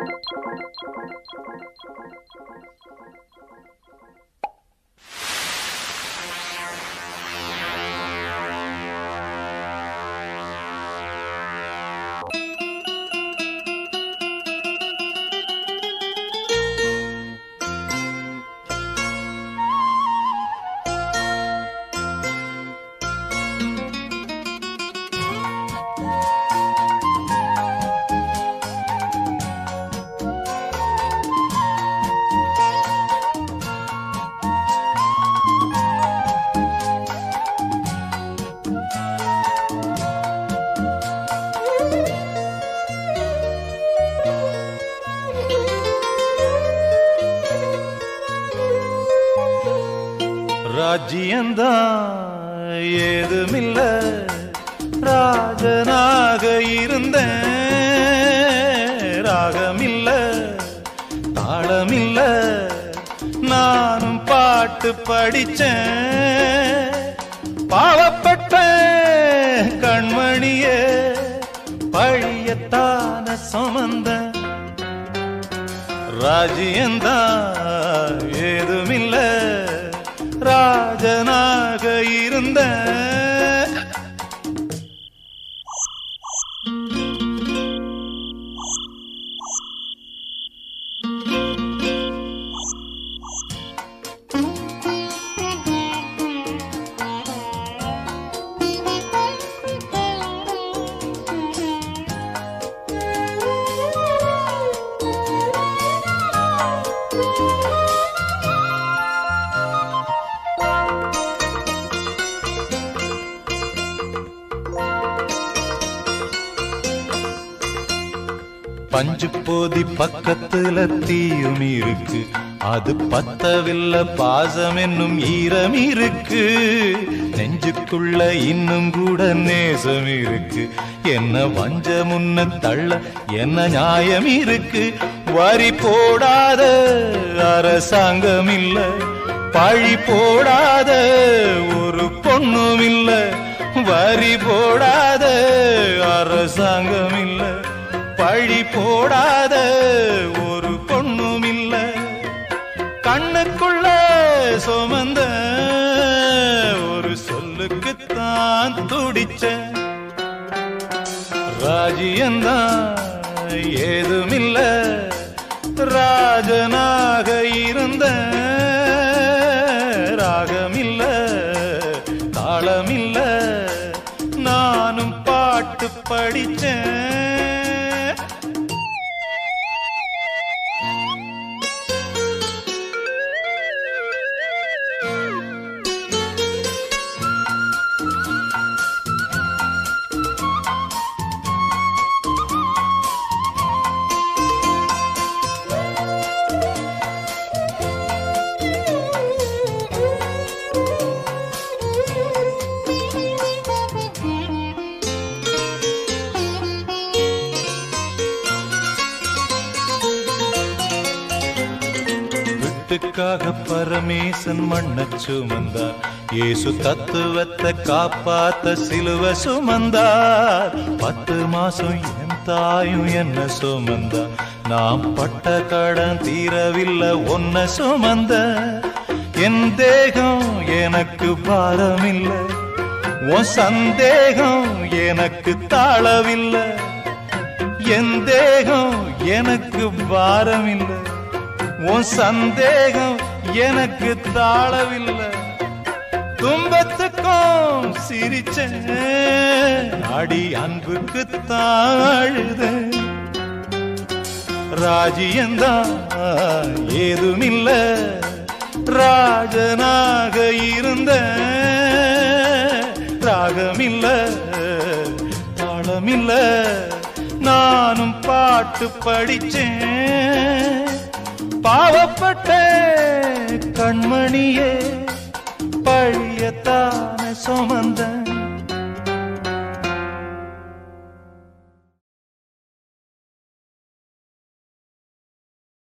ராஜ்யந்தான் ஏதுமில்ல ராஜனாக இருந்தேன் ராகமில்ல தாளமில்ல நானும் பாட்டு படிச்சேன் பாவப்பட்ட கண்மணியே பழியத்தான சுமந்தேன் ராஜ்யந்தான் ஏதுமில்ல ராஜனாக இருந்த பஞ்சு போதி பக்கத்துல தீயும் இருக்கு அது பத்தவில்ல பாசம் என்னும் ஈரம் இருக்கு நெஞ்சுக்குள்ள இன்னும் கூட நேசம் இருக்கு என்ன வஞ்ச முன்ன தள்ள என்ன நியாயம் இருக்கு வரி போடாத அரசாங்கம் இல்ல பழி போடாத ஒரு பொண்ணும் இல்ல வரி போடாத அரசாங்கம் இல்ல பழி போடாத ஒரு பொண்ணும் இல்ல கண்ணுக்குள்ள சுமந்த ஒரு சொல்லுக்குத்தான் துடிச்ச ராஜ்யந்தான் ஏதுமில்ல ராஜனாக இருந்த ராகமில்ல தாளமில்ல நானும் பாட்டு படிச்சேன் வீட்டுக்காக பரமேசன் மண்ண சுமந்தார் இயேசு தத்துவத்தை காப்பாத்த சிலுவ சுமந்தார் பத்து மாசம் என் தாயும் என்ன சுமந்தார் நாம் பட்ட கடன் தீரவில்லை ஒன்ன சுமந்த என் தேகம் எனக்கு பாரமில்லை உன் சந்தேகம் எனக்கு தாளவில்லை என் தேகம் எனக்கு பாரமில்லை உன் சந்தேகம் எனக்கு தாளவில்லை துன்பத்துக்கும் சிரிச்சேன் அடி அன்புக்கு தாழுத ராஜ்யந்தான் ஏதுமில்ல ராஜனாக இருந்த ராகமில்ல தாளமில்ல நானும் பாட்டு படிச்சேன் பாவப்பட்ட